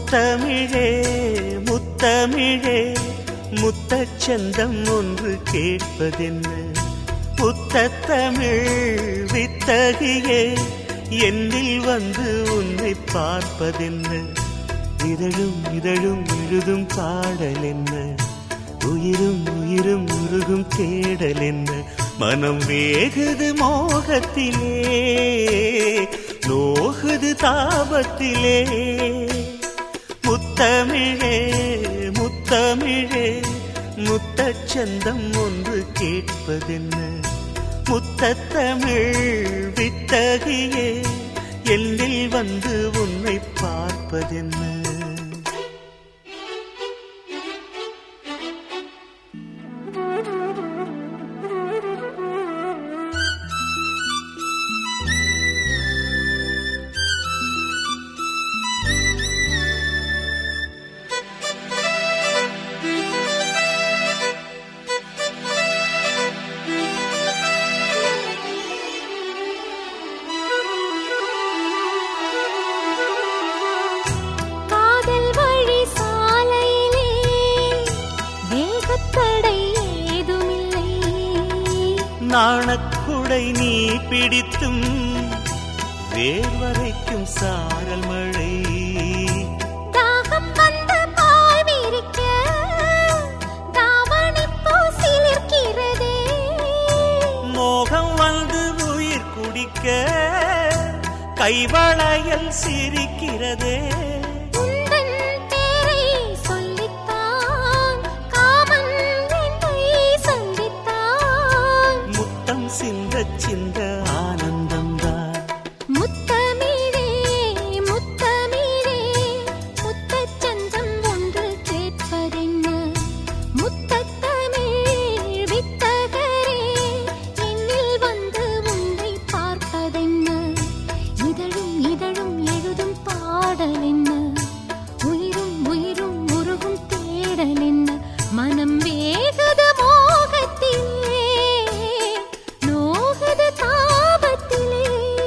முத்தமிழே முத்தமிழே முத்தச்சந்தம் ஒன்று கேட்பதென்ன புத்தத்தமிழ் வித்தகியே என்னில் வந்து உன்னை பார்ப்பதென்ன இதழும் இதழும் எழுதும் பாடல் என்ன உயிரும் உயிரும் உருகும் தேடல் என்ன மனம் வேகுது மோகத்திலே நோகுது தாபத்திலே முத்தமிழே முத்தமிழே முத்தச்சந்தம் ஒன்று கேட்பதென்ன முத்தத்தமிழ் வித்தகியே எல்லில் வந்து உன்னை பார்ப்பதென்ன காதல் வழி சாலையிலே வேகத்தடை ஏதுமில்லை நாணக்குடை நீ பிடித்தும் வேர்வரைக்கும் சாரல் மழை தாகம் வந்து பாய் விரிக்க தாவணிப்பூ சிலிர்க்கிறதே மோகம் வந்து உயிர் குடிக்க கைவளையல் சிரிக்கிறதே உந்தன் பேரை சொல்லித்தான் காமன் என்னை சந்தித்தான் முத்தம் சிந்த சிந்த ஆனந்தம்தான் முத்தமிழே முத்தமிழே முத்தச்சந்தம் ஒன்று கேட்பதென்ன முத்தத்தமிழ் வித்தகரே என்னில் வந்து உன்னை பார்ப்பதென்ன இதழும் இதழும் எழுதும் பாடல் என்ன உயிரும் உயிரும் உருகும் தேடல் என்ன மனம் வேகுது மோகத்திலே நோகுது தாபத்திலே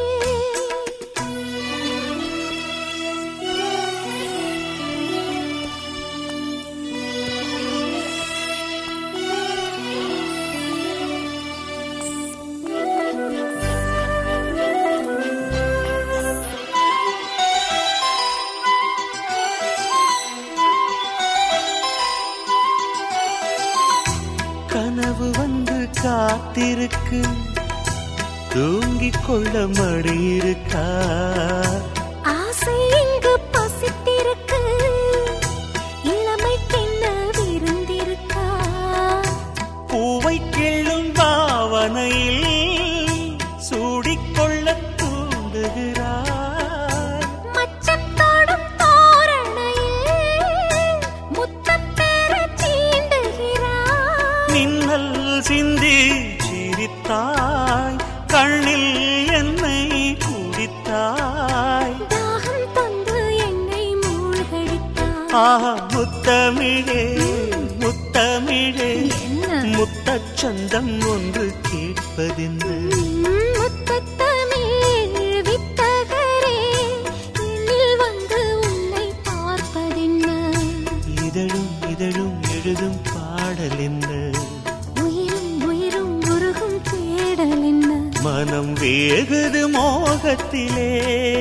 கனவு வந்து காத்திருக்கு தூங்கிக் கொள்ள மடி இருக்கா ஆசை இங்கு பசித்திருக்கு இளமைக்கென்ன விருந்திருக்கா பூவை கிள்ளும் பாவனையில் சூடிக்கொள்ள தூண்டுகிறார் மச்சத்தோடும் தோரணையில் முத்தம் பெற சீண்டுகிறாய் மின்னல் சிந்தி சிரித்தாய் கண்ணில் என்னை குடித்தாய் தாகம் தந்து என்னை மூழ்கடித்தாய் ஆஹா முத்தமிழே முத்தமிழே என்ன முத்தச்சந்தம் ஒன்று கேட்பதென்ன முத்தத்தமிழ் வித்தகரே என்னில் வந்து உன்னை பார்ப்பதென்ன இதழும் இதழும் எழுதும் பாடல் என்ன உயிரும் உயிரும் உருகும் தேடல் என்ன மனம் வேகுது மோகத்திலே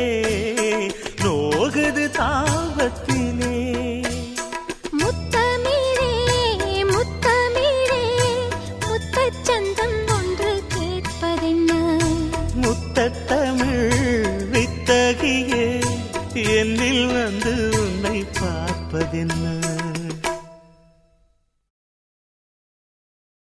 நோகுது தாபத்திலே முத்தமிழே முத்தமிழே முத்தச்சந்தம் ஒன்று கேட்பதென்ன முத்தத்தமிழ் வித்தகியே என்னில் வந்து உன்னை பார்ப்பதென்ன